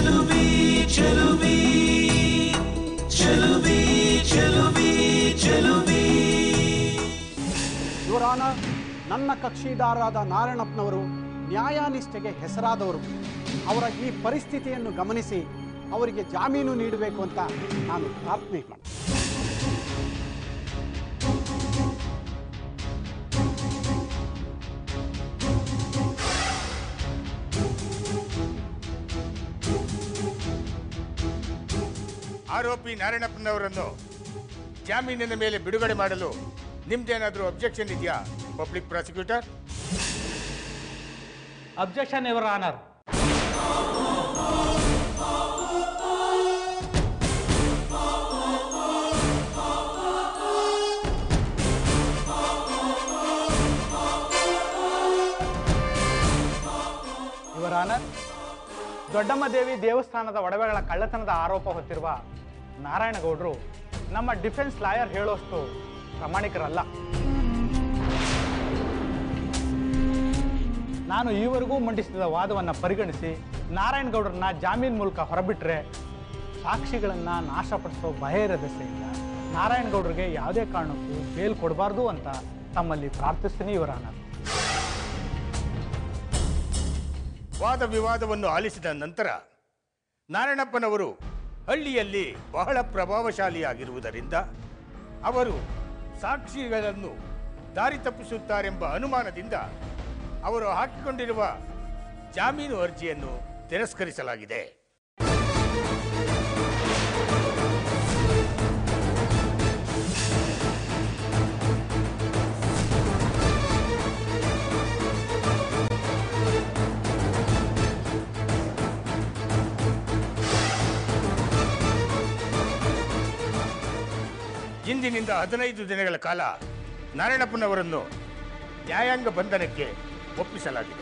ಚೆಲುವಿ ಚೆಲುವಿ ಚೆಲುವಿ ಚೆಲುವಿ ಚೆಲುವಿ ಇವರಾನ ನನ್ನ ಕಕ್ಷಿದಾರರಾದ ನಾರಾಯಣಪ್ಪನವರು ನ್ಯಾಯನಿಷ್ಠೆಗೆ ಹೆಸರಾದವರು ಅವರ ಈ ಪರಿಸ್ಥಿತಿಯನ್ನು ಗಮನಿಸಿ ಅವರಿಗೆ ಜಾಮೀನು ನೀಡಬೇಕು ಅಂತ ನಾನು ಪ್ರಾರ್ಥನೆ ಮಾಡ್ತೀನಿ ಆರೋಪಿ ನಾರಾಯಣಪ್ಪನವರನ್ನು ಜಾಮೀನಿನ ಮೇಲೆ ಬಿಡುಗಡೆ ಮಾಡಲು ನಿಮ್ದೇನಾದರೂ ಅಬ್ಜೆಕ್ಷನ್ ಇದೆಯಾ public prosecutor objection your honour your honour Doddamma Devi ದೇವಸ್ಥಾನದ ಒಡವೆಗಳ ಕಳ್ಳತನದ ಆರೋಪ ಹೊತ್ತಿರುವ ನಾರಾಯಣಗೌಡರು ನಮ್ಮ ಡಿಫೆನ್ಸ್ ಲಾಯರ್ ಹೇಳೋಷ್ಟು ಪ್ರಾಮಾಣಿಕರಲ್ಲ ನಾನು ಈವರೆಗೂ ಮಂಡಿಸಿದ ವಾದವನ್ನು ಪರಿಗಣಿಸಿ ನಾರಾಯಣಗೌಡರನ್ನ ಜಾಮೀನು ಮೂಲಕ ಹೊರಬಿಟ್ರೆ ಸಾಕ್ಷಿಗಳನ್ನು ನಾಶಪಡಿಸೋ ಭಯದ ದೆಸೆಯಿಂದ ನಾರಾಯಣಗೌಡರಿಗೆ ಯಾವುದೇ ಕಾರಣಕ್ಕೂ ಬೇಲ್ ಕೊಡಬಾರ್ದು ಅಂತ ತಮ್ಮಲ್ಲಿ ಪ್ರಾರ್ಥಿಸ್ತೀನಿ ಇವರ ನಾನು ವಾದ ವಿವಾದವನ್ನು ಆಲಿಸಿದ ನಂತರ ನಾರಾಯಣಪ್ಪನವರು ಹಳ್ಳಿಯಲ್ಲಿ ಬಹಳ ಪ್ರಭಾವಶಾಲಿಯಾಗಿರುವುದರಿಂದ ಅವರು ಸಾಕ್ಷಿಗಳನ್ನು ದಾರಿ ತಪ್ಪಿಸುತ್ತಾರೆಂಬ ಅನುಮಾನದಿಂದ ಅವರು ಹಾಕಿಕೊಂಡಿರುವ ಜಾಮೀನು ಅರ್ಜಿಯನ್ನು ತಿರಸ್ಕರಿಸಲಾಗಿದೆ ಇಂದಿನಿಂದ ಹದಿನೈದು ದಿನಗಳ ಕಾಲ ನಾರಾಯಣಪ್ಪನವರನ್ನು ನ್ಯಾಯಾಂಗ ಬಂಧನಕ್ಕೆ ಒಪ್ಪಿಸಲಾಗಿದೆ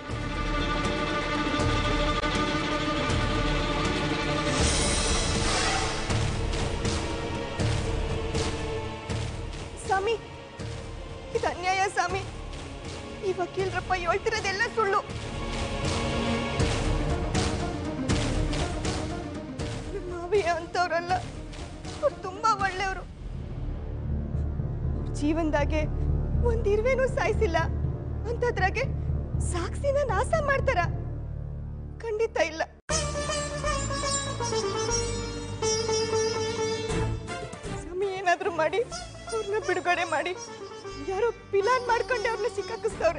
ಸ್ವಾಮಿ ಇದು ಅನ್ಯಾಯ ಸ್ವಾಮಿ ಈ ವಕೀಲರಪ್ಪ ಹೇಳ್ತಿರೋದೆಲ್ಲ ಸುಳ್ಳು ನಮ್ಮ ಮಾವಯ್ಯ ಅಂತವ್ರಲ್ಲ ಅವ್ರು ತುಂಬಾ ಒಳ್ಳೆಯವರು ಜೀವನದಾಗೆ ಒಂದ್ ಇರುವೆನೂ ಸಾಯಿಸಿಲ್ಲ ಅಂತದ್ರಾಗೆ ಸಾಕ್ಷಿನ ನಾಶ ಮಾಡ್ತಾರ ಖಂಡಿತ ಇಲ್ಲ ಸ್ವಾಮಿ ಏನಾದ್ರೂ ಮಾಡಿ ಅವ್ರನ್ನ ಬಿಡುಗಡೆ ಮಾಡಿ ಯಾರೋ ಪಿಲಾನ್ ಮಾಡ್ಕೊಂಡೆ ಅವ್ರನ್ನ ಸಿಕ್ಕಾಕಿಸ್ತವ್ರೆ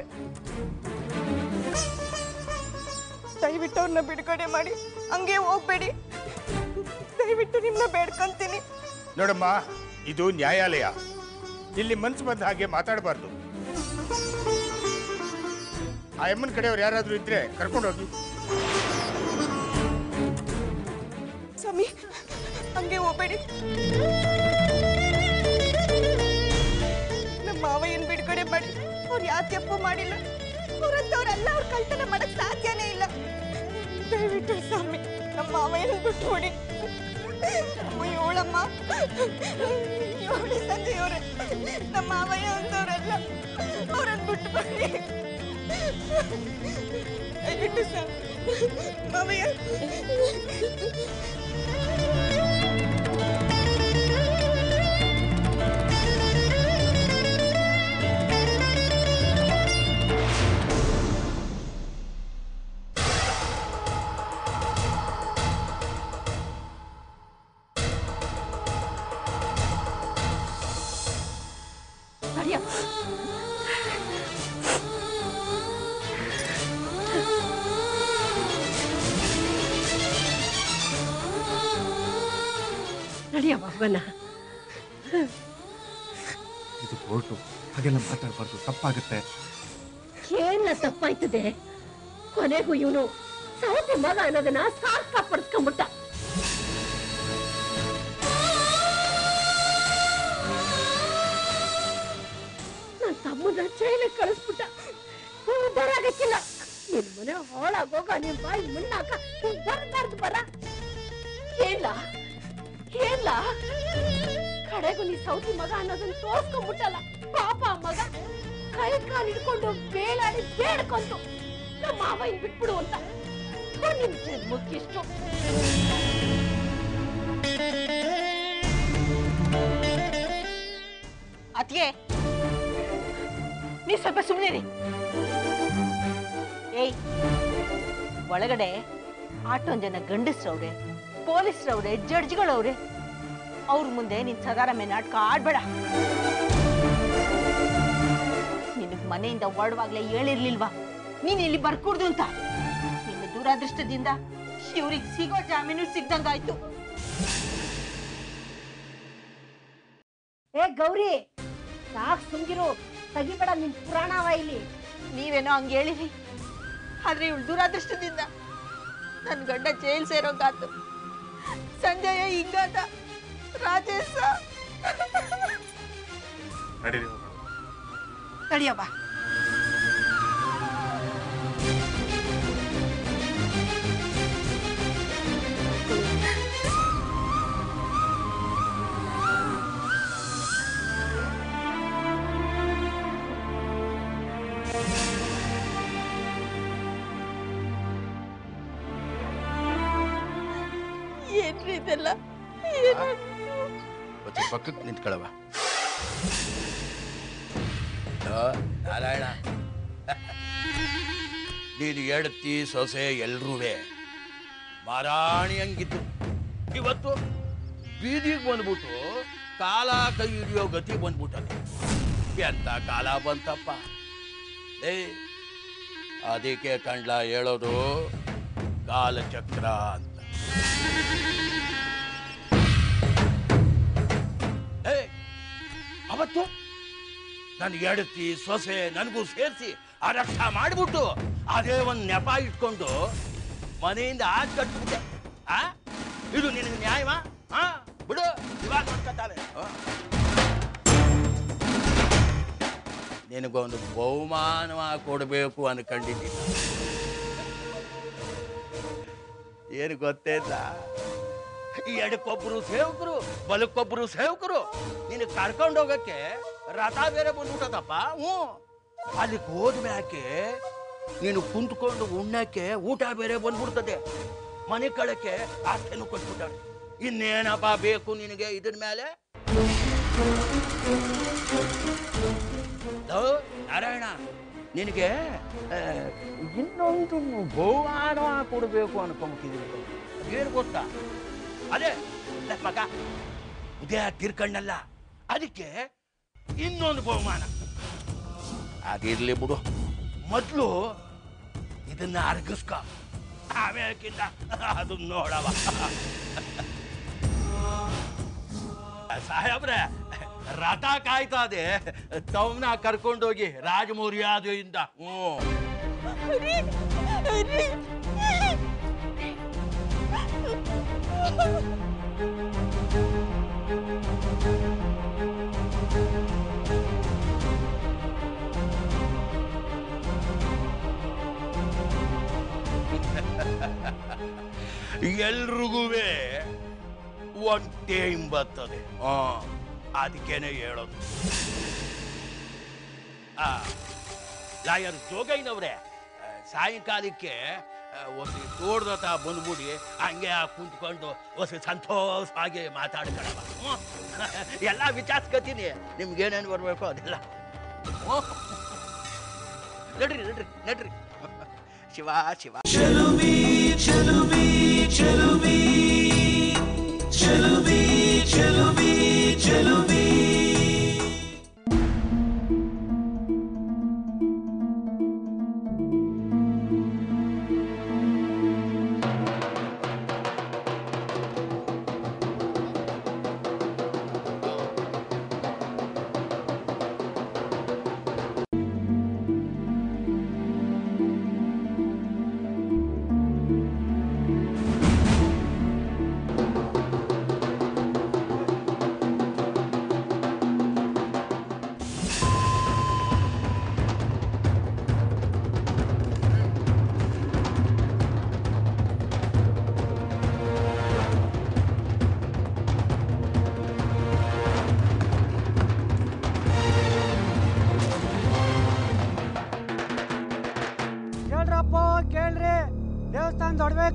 ದಯವಿಟ್ಟು ಅವ್ರನ್ನ ಬಿಡುಗಡೆ ಮಾಡಿ ಹಂಗೆ ಹೋಗ್ಬೇಡಿ ದಯವಿಟ್ಟು ನಿಮ್ಮನ್ನ ಬೇಡ್ಕೊಂತೀನಿ ನೋಡಮ್ಮ ಇದು ನ್ಯಾಯಾಲಯ ಇಲ್ಲಿ ಮನ್ಸು ಬಂದ ಹಾಗೆ ಮಾತಾಡಬಾರ್ದು ಆ ಅಮ್ಮನ ಕಡೆಯವ್ರು ಯಾರಾದರೂ ಇದ್ರೆ ಕರ್ಕೊಂಡು ಹೋಗಿ ಸ್ವಾಮಿ ಹಂಗೆ ಹೋಗ್ಬೇಡಿ ನಮ್ಮ ಮಾವಯ್ಯನ್ ಬಿಡುಗಡೆ ಮಾಡಿ ಅವ್ರು ಯಾವ ತಪ್ಪು ಮಾಡಿಲ್ಲ ಅವ್ರಂತವ್ರೆಲ್ಲ ಅವ್ರ ಕಳ್ತನ ಮಾಡಕ್ ಸಾಧ್ಯನೇ ಇಲ್ಲ ದಯವಿಟ್ಟು ಸ್ವಾಮಿ ನಮ್ಮ ಮಾವಯ್ಯನ ಬಿಟ್ಬಿಡಿ ಇವಳಮ್ಮ ಇವಳಿ ಸಂಜೆಯವ್ರೆ ನಮ್ಮ ಮಾವಯ್ಯ ಅಂತವ್ರೆಲ್ಲ ಅವ್ರನ್ನ ಬಿಟ್ಬಿಡಿ ದಯವಿಟ್ಟು ಸ್ವಾಮಿ ಮಾವಯ್ಯ ನಡಿಯ ನಡಿಯ ಮಗನ ಇದು ಕೋರ್ಟು ಹಾಗೆಲ್ಲ ಮಾತಾಡಬಾರ್ದು ತಪ್ಪಾಗುತ್ತೆ ಏನ ತಪ್ಪಾಯ್ತದೆ ಕೊನೆಗೂ ಇವನು ಸೌತಿ ಮಗ ಅನ್ನೋದನ್ನ ಸಾರ್ಥ ಪಡ್ಸ್ಕೊಂಡ್ಬಿಟ್ಟ ನನ್ನ ತಮ್ಮನ ಜೈಲಿಗೆ ಕಳಿಸ್ಬಿಟ್ಟ ಬರಾಗಕ್ಕಿಲ್ಲ ನಿನ್ ಮನೆ ಹಾಳಾಗೋಗ ನಿನ್ ಬಾಯಿ ಮುನ್ನಾಕ ಬರ್ಬಾರ್ದು ಬರ ಏನ್ಲ ಏನ್ಲ ಕಡೆಗೂ ನೀ ಸೌತಿ ಮಗ ಅನ್ನೋದನ್ನ ತೋರ್ಸ್ಕೊಂಡ್ಬಿಟ್ಟಲ್ಲ ಪಾಪ ಆ ಮಗ ಕೈ ಕಾಲು ಹಿಡ್ಕೊಂಡು ಬೇಳಾಡಿ ಬೇಡ್ಕೊಂತು ನಮ್ಮ ಮಾವ ಇನ್ ಬಿಟ್ಬಿಡು ಅಂತ ನಿನ್ ಜನ್ಮಕ್ಕಿಷ್ಟು ಅತ್ಗೆ ನೀ ಸ್ವಲ್ಪ ಸುಮ್ಮನೆ ಏಯ್ ಒಳಗಡೆ ಆಟೊಂದ್ ಜನ ಗಂಡಸ್ರವ್ರೆ ಪೊಲೀಸ್ರವ್ರೆ ಜಡ್ಜ್ಗಳವ್ರೆ ಅವ್ರ ಮುಂದೆ ನಿನ್ ಸದಾರಮೆ ನಾಟಕ ಆಡ್ಬೇಡ ನಿನಗ್ ಮನೆಯಿಂದ ಹೊರಡುವಾಗ್ಲೇ ಹೇಳಿರ್ಲಿಲ್ವಾ ನೀನ್ ಇಲ್ಲಿ ಬರ್ಕೂಡ್ದು ಅಂತ ನಿನ್ನ ದುರಾದೃಷ್ಟದಿಂದ ಇವ್ರಿಗೆ ಸಿಗೋ ಜಾಮೀನು ಸಿಗ್ದಂಗಾಯ್ತು ಏ ಗೌರಿ ಸಾಕ್ ಸುಮ್ಗಿರು ತೆಗಿಬೇಡ ನಿನ್ ಪುರಾಣವ ಇಲ್ಲಿ ನೀವೇನೋ ಹಂಗೆ ಹೇಳಿರಿ ಆದ್ರೆ ಇವಳು ದುರಾದೃಷ್ಟದಿಂದ ನನ್ನ ಗಂಡ ಜೈಲ್ ಸೇರೋಗಾತು ಸಂಜಯ ಹಿಂಗಾದ ರಾಜೇಶ ನಡೀರಿ ಹೋಗೋಣ ತಡಿಯವ್ವ ಏನ್ರಿ ಇದೆಲ್ಲ ಮತ್ತೆ ಪಕ್ಕಕ್ಕೆ ನಿಂತ್ಕೊಳ್ಳವ ಆ, ನಾರಾಯಣ ನೀನು ಹೆಂಡತಿ ಸೊಸೆ ಎಲ್ರೂ ಮಾರಾಣಿ ಹಂಗಿದ್ದು ಇವತ್ತು ಬೀದಿಗೆ ಬಂದ್ಬಿಟ್ಟು ಕಾಲ ಕೈ ಹಿಡಿಯೋ ಗತಿ ಬಂದ್ಬಿಟ್ಟದೆ ಎಂತ ಕಾಲ ಬಂತಪ್ಪ ಏ ಅದಕ್ಕೆ ಕಂಡ್ಲ ಹೇಳೋದು ಕಾಲಚಕ್ರ ಅಂತ ಏ ಅವತ್ತು ನನ್ನ ಹೆಂಡತಿ ಸೊಸೆ ನನಗೂ ಸೇರಿಸಿ ಆ ರಕ್ಷ ಮಾಡಿಬಿಟ್ಟು ಅದೇ ಒಂದು ನೆಪ ಇಟ್ಕೊಂಡು ಮನೆಯಿಂದ ಆಚೆ ಕಟ್ಬಿಟ್ಟೆ ಆ ಇದು ನಿನಗೆ ನ್ಯಾಯವಾ ಆ ಬಿಡು ಇವಾಗ ನೋಡ್ಕೊತಾರೆ ನಿನಗೊಂದು ಬಹುಮಾನವ ಕೊಡಬೇಕು ಅನ್ಕೊಂಡಿದ್ದೀನಿ ಏನು ಗೊತ್ತೇಲ್ಲ ಈ ಎಡಕ್ಕೊಬ್ರು ಸೇವಕರು ಬಲಕ್ಕೊಬ್ರು ಸೇವಕರು ನಿನ್ನ ಕರ್ಕೊಂಡು ಹೋಗಕ್ಕೆ ರಥ ಬೇರೆ ಬಂದ್ಬಿಟ್ಟದಪ್ಪ ಹ್ಞೂ ಅಲ್ಲಿಗೆ ಹೋದ್ಮ್ಯಾಕೆ ನೀನು ಕುಂತ್ಕೊಂಡು ಉಣ್ಣಕ್ಕೆ ಊಟ ಬೇರೆ ಬಂದ್ಬಿಡ್ತದೆ ಮನೆ ಕಳಕ್ಕೆ ಆಸ್ತಿನೂ ಕೊಟ್ಬಿಟ್ಟಾರೆ ಇನ್ನೇನಪ್ಪ ಬೇಕು ನಿನಗೆ ಇದ್ರ ಮೇಲೆ ಲೋ, ನಾರಾಯಣ ನಿನಗೆ ಆ, ಇನ್ನೊಂದು ಬಹುಮಾನ ಕೊಡಬೇಕು ಅನ್ಕೊಂಬಿಟ್ಟಿದ್ದೀನಿ ಏನು ಗೊತ್ತಾ ಅದೇ ನನ್ನ ಮಗ ಉದಯ ತೀರ್ಕಣ್ಣಲ್ಲ ಅದಕ್ಕೆ ಇನ್ನೊಂದು ಬಹುಮಾನ ಅದಿರ್ಲಿ ಬಿಡು ಮೊದಲು ಇದನ್ನ ಅರ್ಗಿಸ್ಕ ಆಮೇಲಕ್ಕಿಂತ ಅದನ್ನ ನೋಡವ ಸಾಹೇಬ್ರೆ ರಥ ಕಾಯ್ತಾ ಇದೆ ತವನ ಕರ್ಕೊಂಡೋಗಿ ರಾಜಮರ್ಯಾದೆಯಿಂದ ಹ್ಞೂ ಎಲ್ರಿಗೂ ಒಂದ್ ಟೈಮ್ ಬರ್ತದೆ ಆ, ಅದಕ್ಕೇನೆ ಹೇಳೋದು ಆ, ಲಾಯರ್ ಜೋಗೈನವ್ರೆ ಆ, ಸಾಯಂಕಾಲಕ್ಕೆ ಆ, ಒಂದು ತೋಡ್ದತ ಬಂದ್ಬಿಡಿ ಹಂಗೆ ಆ ಕುಂತ್ಕೊಂಡು ಹೊಸ ಸಂತೋಷವಾಗಿ ಮಾತಾಡ್ಕೊಳವ ಹ್ಞೂ. ಎಲ್ಲ ವಿಚಾರಿಸ್ಕೊತೀನಿ ನಿಮ್ಗೇನೇನು ಬರಬೇಕು ಅದೆಲ್ಲ ಹ್ಞೂ. ನಡ್ರಿ ನಡ್ರಿ ನಡ್ರಿ ಶಿವ ಶಿವ ಚೆಲುವಿ ಚೆಲುವಿ ಚೆಲುವಿ ಚೆಲುವಿ ಚೆಲುವಿ ಚೆಲುವಿ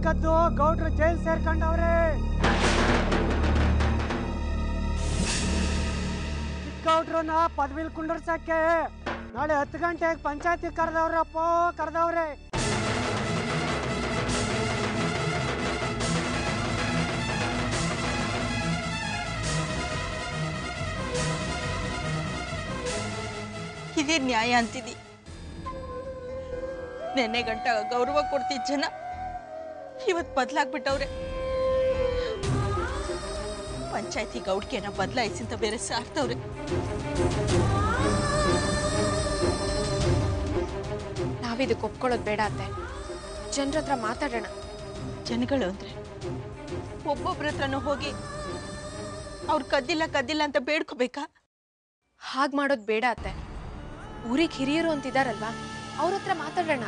ಕದ್ದು ಗೌಡ್ರು ಜೈಲ್ ಸೇರ್ಕೊಂಡವ್ರೆ ಚಿಕ್ಕೌಡ್ರನ್ನ ಪದವಿಲ್ ಕುಂಡರ್ಸಕ್ಕೆ ನಾಳೆ ಹತ್ತು ಗಂಟೆಗೆ ಪಂಚಾಯತಿ ಕರೆದವ್ರಪ್ಪ ಕರೆದವ್ರೆ ಇದೇ ನ್ಯಾಯ ಅಂತಿದಿ ನೆನ್ನೆ ಗಂಟ ಗೌರವ ಕೊಡ್ತಿದ್ದ ಜನ ಇವತ್ ಬದ್ಲಾಗ್ಬಿಟ್ಟವ್ರೆ ಪಂಚಾಯತಿ ಗೌಡ್ಕೆನ ಬದಲಾಯಿಸಿಂತ ಬೇರೆ ಸಾರ್ತವ್ರೆ ನಾವಿದಕ್ಕೆ ಒಪ್ಕೊಳ್ಳೋದು ಬೇಡ ಅತ್ತೆ ಜನರ ಹತ್ರ ಮಾತಾಡೋಣ ಜನಗಳು ಅಂದ್ರೆ ಒಬ್ಬೊಬ್ರ ಹತ್ರನೂ ಹೋಗಿ ಅವ್ರು ಕದ್ದಿಲ್ಲ ಕದ್ದಿಲ್ಲ ಅಂತ ಬೇಡ್ಕೋಬೇಕಾ ಹಾಗೆ ಮಾಡೋದು ಬೇಡ ಅತ್ತೆ ಊರಿಗೆ ಹಿರಿಯರು ಅಂತಿದಾರಲ್ವಾ ಅವ್ರ ಹತ್ರ ಮಾತಾಡೋಣ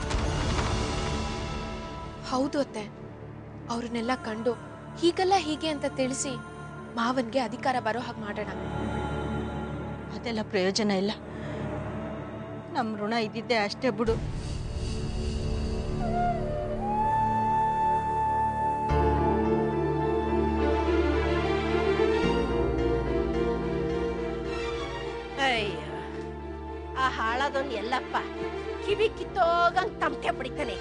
ಹೌದು ಅತ್ತೆ ಅವ್ರನ್ನೆಲ್ಲ ಕಂಡು ಹೀಗಲ್ಲ ಹೀಗೆ ಅಂತ ತಿಳಿಸಿ ಮಾವನ್ಗೆ ಅಧಿಕಾರ ಬರೋ ಹಾಗೆ ಮಾಡೋಣ ಅದೆಲ್ಲ ಪ್ರಯೋಜನ ಇಲ್ಲ ನಮ್ಮ ಋಣ ಇದ್ದಿದ್ದೆ ಅಷ್ಟೇ ಬಿಡು ಅಯ್ಯ ಆ ಹಾಳಾದವನ್ ಎಲ್ಲಪ್ಪ ಕಿವಿ ಕಿತ್ತೋಗಂಗ್ ತಮಟೆ ಬಿಡಿತಾನೆ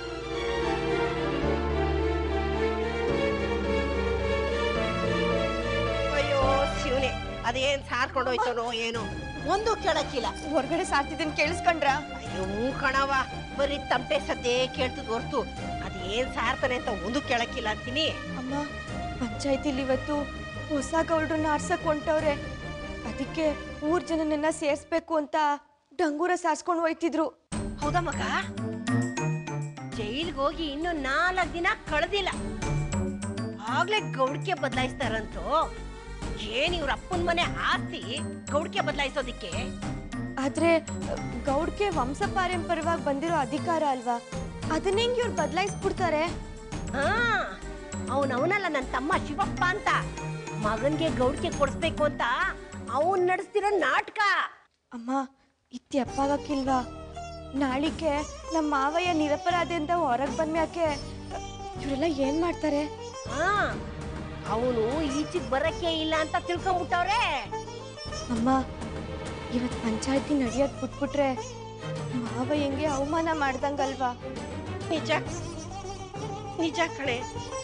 ಅಯ್ಯೋ ಶಿವನೆ ಅದೇನ್ ಸಾರ್ಕೊಂಡು ಹೋಯ್ತಾನೋ ಏನೋ ಒಂದು ಕೇಳಕ್ಕಿಲ್ಲ ಹೊರಗಡೆ ಸಾರ್ತಿದ್ದನ್ ಕೇಳಿಸ್ಕೊಂಡ್ರ ಅಯ್ಯೋ ಹ್ಞೂ ಕಣವ ಬರೀ ತಮಟೆ ಸದ್ದೇ ಕೇಳ್ತದ ಹೊರ್ತು ಅದೇನ್ ಸಾರ್ತಾನೆ ಅಂತ ಒಂದು ಕೇಳಕ್ಕಿಲ್ಲ ಅಂತೀನಿ ಅಮ್ಮ ಪಂಚಾಯತಿಲಿ ಇವತ್ತು ಹೊಸ ಗೌಡ್ರನ್ನ ಆರ್ಸಕ್ ಹೊಂಟವ್ರೆ ಅದಕ್ಕೆ ಊರ್ ಜನನೆಲ್ಲ ಸೇರ್ಸ್ಬೇಕು ಅಂತ ಡಂಗೂರ ಸಾರ್ಸ್ಕೊಂಡು ಹೋಯ್ತಿದ್ರು ಹೌದಾ ಮಗ ಜೈಲ್ಗೆ ಹೋಗಿ ಇನ್ನು ನಾಲ್ಕು ದಿನ ಕಳೆದಿಲ್ಲ ಆಗ್ಲೇ ಗೌಡ್ಕೆ ಬದಲಾಯಿಸ್ತಾರಂತೂ ಏನ್ ಇವ್ರ ಅಪ್ಪನ ಮನೆ ಆಸ್ತಿ ಗೌಡ್ಕೆ ಬದಲಾಯಿಸೋದಿಕ್ಕೆ ಆದ್ರೆ ಗೌಡ್ಗೆ ವಂಶ ಪಾರಂಪರ್ಯವಾಗಿ ಬಂದಿರೋ ಅಧಿಕಾರ ಅಲ್ವಾ ಅದನ್ನ ಹೆಂಗ್ ಇವ್ರು ಬದಲಾಯಿಸ್ಬಿಡ್ತಾರೆ ಹಾ ಅವನವನಲ್ಲ ನನ್ನ ತಮ್ಮ ಶಿವಪ್ಪ ಅಂತ ಮಗನ್ಗೆ ಗೌಡ್ಕೆ ಕೊಡಿಸ್ಬೇಕು ಅಂತ ಅವನ್ ನಡೆಸ್ತಿರೋ ನಾಟಕ ಅಮ್ಮ ಇತ್ಯಪ್ಪಾಗಕ್ಕಿಲ್ವಾ ನಾಳಿಗೆ ನಮ್ಮ ಮಾವಯ್ಯ ನಿರಪರಾಧಿಯಿಂದ ಹೊರಗೆ ಬಂದ್ಮ್ಯಾಕೆ ಇವರೆಲ್ಲ ಏನ್ ಮಾಡ್ತಾರೆ ಹಾ ಅವನು ಈಚೆಗ್ ಬರಕ್ಕೆ ಇಲ್ಲ ಅಂತ ತಿಳ್ಕೊಂಬಿಟ್ಟವ್ರೆ ಅಮ್ಮ ಇವತ್ ಪಂಚಾಯತಿ ನಡೆಯೋದ್ ಬಿಟ್ಬಿಟ್ರೆ ಮಾವಯ್ಯಂಗೆ ಅವಮಾನ ಮಾಡ್ದಂಗಲ್ವಾ ನಿಜ ನಿಜ ಕಣೆ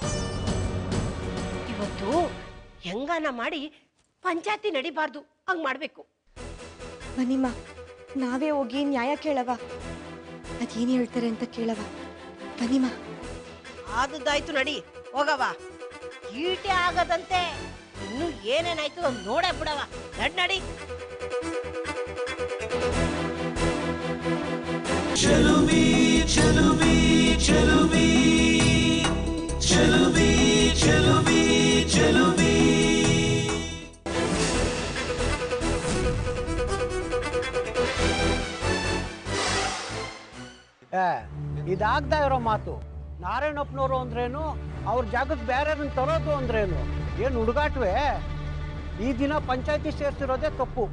ಇವತ್ತು ಹೆಂಗಾನ ಮಾಡಿ ಪಂಚಾಯತಿ ನಡಿಬಾರ್ದು ಹಂಗ್ ಮಾಡ್ಬೇಕು ಬನ್ನಿಮ್ಮ ನಾವೇ ಹೋಗಿ ನ್ಯಾಯ ಕೇಳವ ಅದೇನ್ ಹೇಳ್ತಾರೆ ಅಂತ ಕೇಳವ ಬನ್ನಿಮ್ಮ ಆದದ್ದಾಯ್ತು ನಡಿ ಹೋಗವ ಈಟೆ ಆಗದಂತೆ ಇನ್ನು ಏನೇನಾಯ್ತು ನೋಡೇ ಬಿಡವ ನಡ್ ನಡಿ ಚೆಲುವಿ ಚೆಲುವಿ ಚೆಲುವಿ ಚೆಲುವಿ ಚೆಲುವಿ ಚೆಲುವಿ ಏ ಇದಾಗ್ತಾ ಇರೋ ಮಾತು ನಾರಾಯಣಪ್ಪನವರು ಅಂದ್ರೇನು ಅವ್ರ ಜಾಗಕ್ಕೆ ಬೇರೆಯವ್ರನ್ನ ತರೋದು ಅಂದ್ರೇನು ಏನು ಹುಡುಗಾಟ್ವೆ ಈ ದಿನ ಪಂಚಾಯತಿ ಸೇರ್ಸಿರೋದೇ ತಪ್ಪು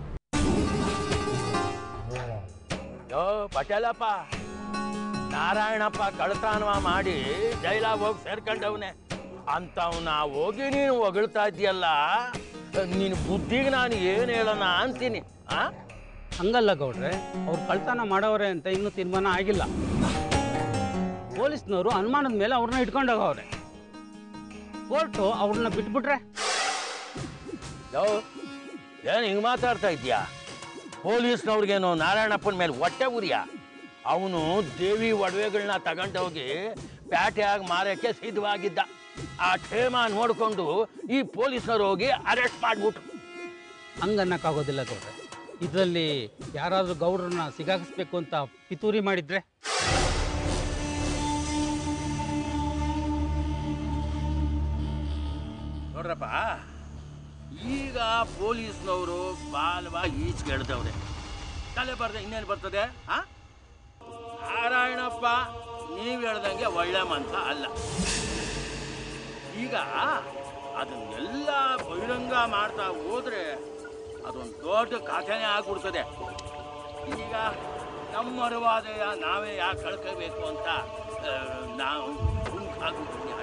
ಯೋ ಪಟೇಲಪ್ಪ ನಾರಾಯಣಪ್ಪ ಕಳ್ತನವ ಮಾಡಿ ಜೈಲಾಗ ಹೋಗಿ ಸೇರ್ಕೊಂಡವನೆ ಅಂತವ್ನ ಹೋಗಿ ನೀನು ಹೊಗಳ್ತಾ ಇದೆಯಲ್ಲ ನಿನ್ನ ಬುದ್ಧಿಗೆ ನಾನು ಏನು ಹೇಳೋಣ ಅಂತೀನಿ ಆ ಹಂಗಲ್ಲ ಗೌಡ್ರೆ ಅವ್ರು ಕಳ್ತನ ಮಾಡವ್ರೆ ಅಂತ ಇನ್ನೂ ತೀರ್ಮಾನ ಆಗಿಲ್ಲ ಪೊಲೀಸ್ನವರು ಅನುಮಾನದ ಮೇಲೆ ಅವ್ರನ್ನ ಇಟ್ಕೊಂಡೋಗವ್ರೆ ಕೋರ್ಟು ಅವ್ರನ್ನ ಬಿಟ್ಬಿಟ್ರೆ ಯೋ ಏನು ಹಿಂಗೆ ಮಾತಾಡ್ತಾ ಇದೀಯಾ ಪೊಲೀಸ್ನವ್ರಿಗೇನು ನಾರಾಯಣಪ್ಪನ ಮೇಲೆ ಹೊಟ್ಟೆ ಉರಿಯ ಅವನು ದೇವಿ ಒಡವೆಗಳನ್ನ ತಗೊಂಡೋಗಿ ಪ್ಯಾಟೆಯಾಗಿ ಮಾರಕ್ಕೆ ಸಿದ್ಧವಾಗಿದ್ದ ಆ ಕ್ಷೇಮ ನೋಡಿಕೊಂಡು ಈ ಪೊಲೀಸ್ನವ್ರು ಹೋಗಿ ಅರೆಸ್ಟ್ ಮಾಡಿಬಿಟ್ರು ಹಂಗನ್ನಕ್ಕಾಗೋದಿಲ್ಲ ಗೌಡ್ರೆ ಇದರಲ್ಲಿ ಯಾರಾದರೂ ಗೌಡ್ರನ್ನ ಸಿಗಾಕಿಸ್ಬೇಕು ಅಂತ ಪಿತೂರಿ ಮಾಡಿದ್ರೆ ನೋಡ್ರಪ್ಪ ಈಗ ಪೊಲೀಸ್ನವರು ಬಾಲವಾಗಿ ಈಚೆಗೆ ಎಳ್ದವ್ರೆ ತಲೆ ಬರ್ದೆ ಇನ್ನೇನು ಬರ್ತದೆ ಆ ನಾರಾಯಣಪ್ಪ ನೀವು ಹೇಳ್ದಂಗೆ ಒಳ್ಳೆ ಮಂತ ಅಲ್ಲ ಈಗ ಅದನ್ನೆಲ್ಲ ಬಹಿರಂಗ ಮಾಡ್ತಾ ಹೋದ್ರೆ ಅದೊಂದು ದೊಡ್ಡ ಕಥೆನೇ ಆಗ್ಬಿಡ್ತದೆ ಈಗ ನಮ್ಮ ಮರುವಾದೆಯ ನಾವೇ ಯಾಕೆ ಕಳ್ಕೋಬೇಕು ಅಂತ ಆ, ನಾವು ಗುಂಪಾಗ್ಬಿಟ್ಟಿದ್ಯ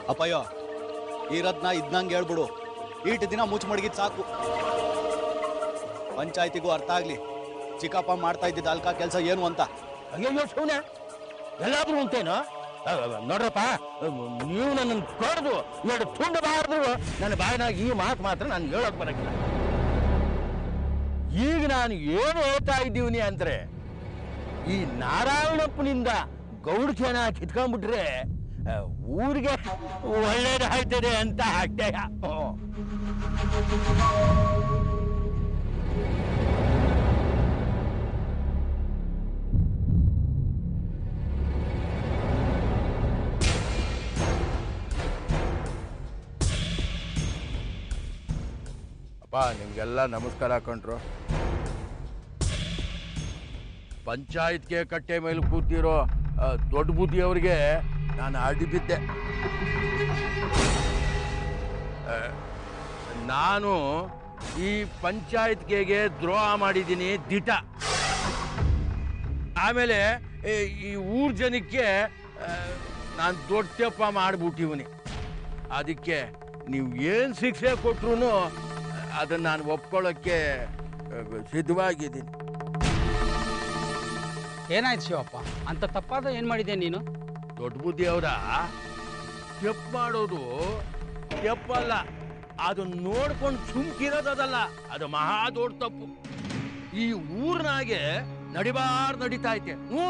ಅಪ್ಪಯ್ಯ ಇರದ್ನ ಇದ್ನಂಗೆ ಹೇಳ್ಬಿಡು ಈಟ್ ದಿನ ಮುಚ್ಚ ಮಡಗಿದ್ ಸಾಕು ಪಂಚಾಯತಿಗೂ ಅರ್ಥ ಆಗ್ಲಿ ಚಿಕ್ಕಪ್ಪ ಮಾಡ್ತಾ ಇದ್ದಿದ್ದ ಅಲ್ಕ ಕೆಲಸ ಏನು ಅಂತ ಅಯ್ಯೋ ಶಿವನೆ ಎಲ್ಲಾದ್ರೂ ಉಂಟೇನು ಅ, ಅ, ನೋಡ್ರಪ್ಪ ನೀವು ನನ್ನನ್ನು ಕಡ್ದು ಎರಡು ತುಂಡು ಬಾರ್ದು ನನ್ನ ಬಾಯಿನಾಗ ಈ ಮಾತು ಮಾತ್ರ ನಾನು ಹೇಳೋಕ್ ಬರಕಿಲ್ಲ ಈಗ ನಾನು ಏನು ಹೇಳ್ತಾ ಇದ್ದೀವಿ ಅಂದ್ರೆ ಈ ನಾರಾಯಣಪ್ಪನಿಂದ ಗೌಡ್ಕೆನ ಕಿತ್ಕೊಂಡ್ಬಿಟ್ರೆ ಆ, ಊರಿಗೆ ಒಳ್ಳೇದಾಗ್ತದೆ ಅಂತ ಅಷ್ಟೇ ಹ್ಞೂ ಅಪ್ಪ ನಿಮ್ಗೆಲ್ಲ ನಮಸ್ಕಾರ ಕಂಡ್ರು ಪಂಚಾಯತ್ಗೆ ಕಟ್ಟೆ ಮೇಲೆ ಕೂತಿರೋ ಆ, ದೊಡ್ಡ ಬುದ್ಧಿಯವರಿಗೆ ನಾನು ಅಡ್ಡಿ ಬಿದ್ದೆ ಆ, ನಾನು ಈ ಪಂಚಾಯತ್ಗೆ ದ್ರೋಹ ಮಾಡಿದ್ದೀನಿ ದಿಟ ಆಮೇಲೆ ಈ ಈ ಊರ್ ಜನಕ್ಕೆ ನಾನು ದೊಡ್ಡ ತಪ್ಪ ಮಾಡಿಬಿಟ್ಟಿವನಿ ಅದಕ್ಕೆ ನೀವು ಏನು ಶಿಕ್ಷೆ ಕೊಟ್ರು ಅದನ್ನು ನಾನು ಒಪ್ಕೊಳ್ಳೋಕ್ಕೆ ಆ, ಸಿದ್ಧವಾಗಿದ್ದೀನಿ ಏನಾಯ್ತು ಶಿವಪ್ಪ ಅಂತ ತಪ್ಪಾದ ಏನ್ ಮಾಡಿದ್ಯಾ ನೀನು ದೊಡ್ಡ ಬುದ್ಧಿ ಅವರ ತೆಪ್ಪು ಮಾಡೋದು ತೆಪ್ಪಲ್ಲ ಅದು ನೋಡ್ಕೊಂಡು ಸುಮ್ಕಿರೋದಲ್ಲ ಅದು ಮಹಾ ದೊಡ್ಡ ತಪ್ಪು ಈ ಊರ್ನಾಗೆ ನಡಿಬಾರ್ ನಡೀತಾ ಐತೆ ಹ್ಞೂ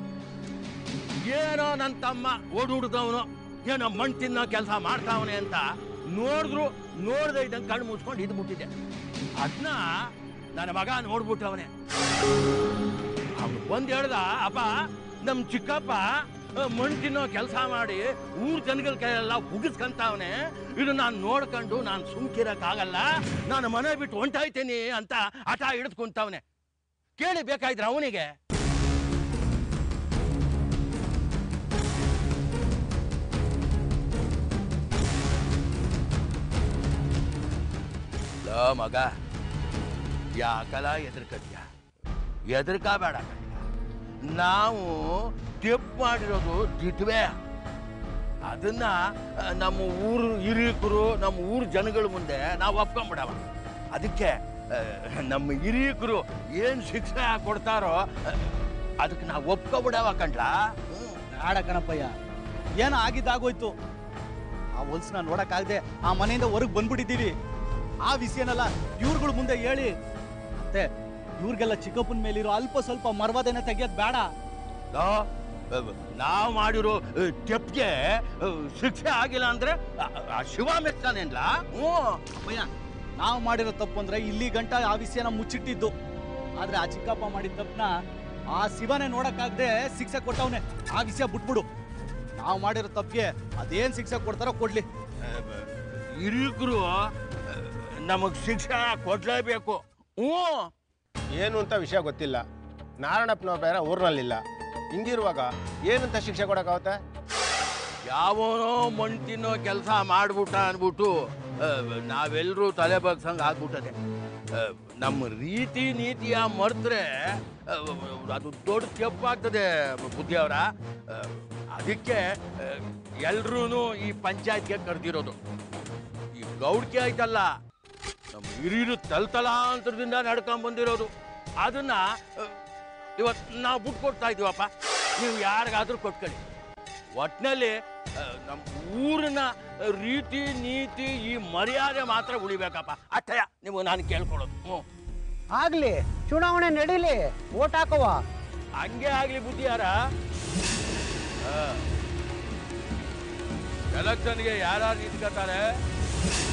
ಏನೋ ನನ್ನ ತಮ್ಮ ಓಡುಡ್ದವನು ಏನೋ ಮಣ್ಣು ತಿನ್ನೋ ಕೆಲಸ ಮಾಡ್ತಾವನೆ ಅಂತ ನೋಡಿದ್ರು ನೋಡ್ದೆ ಇದ್ದಂಗೆ ಕಣ್ಣು ಮುಚ್ಕೊಂಡು ಇದ್ಬಿಟ್ಟಿದೆ ಅದನ್ನ ನನ್ನ ಮಗ ನೋಡ್ಬಿಟ್ಟವನೆ ಅವ್ನು ಬಂದು ಹೇಳ್ದ ಅಪ್ಪ ನಮ್ ಚಿಕ್ಕಪ್ಪ ಆ, ಮಣ್ಣು ತಿನ್ನೋ ಕೆಲಸ ಮಾಡಿ ಊರ್ ಜನಗಳ ಕೈಯೆಲ್ಲ ಉಗಿಸ್ಕಂತಾವನೆ ಇದು ನಾನು ನೋಡ್ಕೊಂಡು ನಾನು ಸುಮ್ಕಿರಕ್ಕಾಗಲ್ಲ ನಾನು ಮನೆ ಬಿಟ್ಟು ಹೊಂಟಾಯ್ತೀನಿ ಅಂತ ಹಠ ಹಿಡಿದು ಕುಂತವನೆ ಕೇಳಿ ಬೇಕಾಯ್ದ್ರೆ ಅವನಿಗೆ ಲೋ ಮಗ ಯಾಕಲ ಎದುರ್ಕತ್ಯ ಎದುರ್ಕಬೇಡ ನಾವು ತೆಪ್ಪು ಮಾಡಿರೋದು ದಿಟ್ವೆ ಅದನ್ನ ಆ, ನಮ್ಮ ಊರು ಹಿರಿಯಕರು ನಮ್ಮ ಊರು ಜನಗಳ ಮುಂದೆ ನಾವು ಒಪ್ಕೊಂಬಿಡವ ಅದಕ್ಕೆ ಆ, ನಮ್ಮ ಹಿರಿಯಕರು ಏನು ಶಿಕ್ಷೆ ಕೊಡ್ತಾರೋ ಆ, ಅದಕ್ಕೆ ನಾವು ಒಪ್ಕೊಬಿಡವ ಕಂಡ್ಲಾ ಆಡ ಕಣಪ್ಪಯ್ಯ ಏನೋ ಆಗಿದ್ದಾಗೋಯ್ತು ಆ ಹೊಲ್ಸ್ನ ನೋಡಕ್ಕಾಗದೆ ಆ ಮನೆಯಿಂದ ಹೊರಗೆ ಬಂದ್ಬಿಟ್ಟಿದ್ದೀವಿ ಆ ವಿಷಯನೆಲ್ಲ ಇವ್ರುಗಳ ಮುಂದೆ ಹೇಳಿ ಮತ್ತೆ ಇವ್ರಿಗೆಲ್ಲ ಚಿಕ್ಕಪ್ಪನ ಮೇಲಿರೋ ಅಲ್ಪ ಸ್ವಲ್ಪ ಮರ್ವಾದೆನ ತೆಗಿಯೋದು ಬೇಡ ನಾವು ಮಾಡಿರೋ ತೆಪ್ಗೆ ಶಿಕ್ಷೆ ಆಗಿಲ್ಲ ಅಂದ್ರೆ ಆ- ಆ ಶಿವ ಮೆಚ್ತಾನೇನ್ಲ ಹ್ಞೂ ಅಪ್ಪಯ್ಯ ನಾವು ಮಾಡಿರೋ ತಪ್ಪು ಅಂದ್ರೆ ಇಲ್ಲಿ ಗಂಟ ಆ ವಿಷಯನ ಮುಚ್ಚಿಟ್ಟಿದ್ದು ಆದ್ರೆ ಆ ಚಿಕ್ಕಪ್ಪ ಮಾಡಿದ ತಪ್ಪನ ಆ ಶಿವನೇ ನೋಡಕ್ಕಾಗದೆ ಶಿಕ್ಷೆ ಕೊಟ್ಟವನೆ ಆ ವಿಷಯ ಬಿಟ್ಬಿಡು ನಾವು ಮಾಡಿರೋ ತಪ್ಪಿಗೆ ಅದೇನ್ ಶಿಕ್ಷೆ ಕೊಡ್ತಾರೋ ಕೊಡ್ಲಿ ಹಿರಿಯಕರು ನಮಗ್ ಶಿಕ್ಷೆ ಕೊಡ್ಲೇಬೇಕು ಹ್ಞೂ ಏನು ಅಂತ ವಿಷಯ ಗೊತ್ತಿಲ್ಲ ನಾರಾಯಣಪ್ಪನವ್ರ ಬೇರೆ ಊರಿನಲ್ಲಿಲ್ಲ ಹಿಂಗಿರುವಾಗ ಏನಂತ ಶಿಕ್ಷೆ ಕೊಡೋಕ್ಕಾಗುತ್ತೆ ಯಾವನೋ ಮಣ್ಣು ತಿನ್ನೋ ಕೆಲಸ ಮಾಡ್ಬಿಟ್ಟ ಅನ್ಬಿಟ್ಟು ಆ, ನಾವೆಲ್ಲರೂ ತಲೆ ಬಗ್ಸಂಗ್ ಆಗ್ಬಿಟ್ಟದೆ ಆ, ನಮ್ಮ ರೀತಿ ನೀತಿಯ ಮರ್ತ್ರೆ ಆ, ಅದು ದೊಡ್ಡ ತಪ್ಪಾಗ್ತದೆ ಬುದ್ಧಿ ಅವರ ಅದಕ್ಕೆ ಎಲ್ರೂ ಈ ಪಂಚಾಯತ್ಗೆ ಕರೆದಿರೋದು ಈ ಗೌಡ್ಕೆ ಆಯ್ತಲ್ಲ ನಮ್ಮ ಹಿರಿಯರು ತಲತಲಾಂತರದಿಂದ ನಡ್ಕೊಂಡ್ ಬಂದಿರೋದು ಅದನ್ನ ಇವತ್ತು ನಾವು ಬಿಟ್ಟು ಕೊಡ್ತಾ ಇದೀವಪ್ಪ ನೀವು ಯಾರಿಗಾದ್ರೂ ಕೊಟ್ಕೊಳ್ಳಿ ಒಟ್ನಲ್ಲಿ ಆ, ನಮ್ಮ ಊರಿನ ರೀತಿ ನೀತಿ ಈ ಮರ್ಯಾದೆ ಮಾತ್ರ ಉಳಿಬೇಕಪ್ಪ ಅಷ್ಟಯ ನೀವು ನಾನು ಕೇಳ್ಕೊಳ್ಳೋದು ಹ್ಞೂ ಆಗ್ಲಿ ಚುನಾವಣೆ ನಡೀಲಿ ಓಟ್ ಹಾಕುವ ಹಂಗೆ ಆಗ್ಲಿ ಬುದ್ಧಿಯಾರ ಎಲೆಕ್ಷನ್ಗೆ ಯಾರು ನಿಂತ್ಕೋತಾರೆ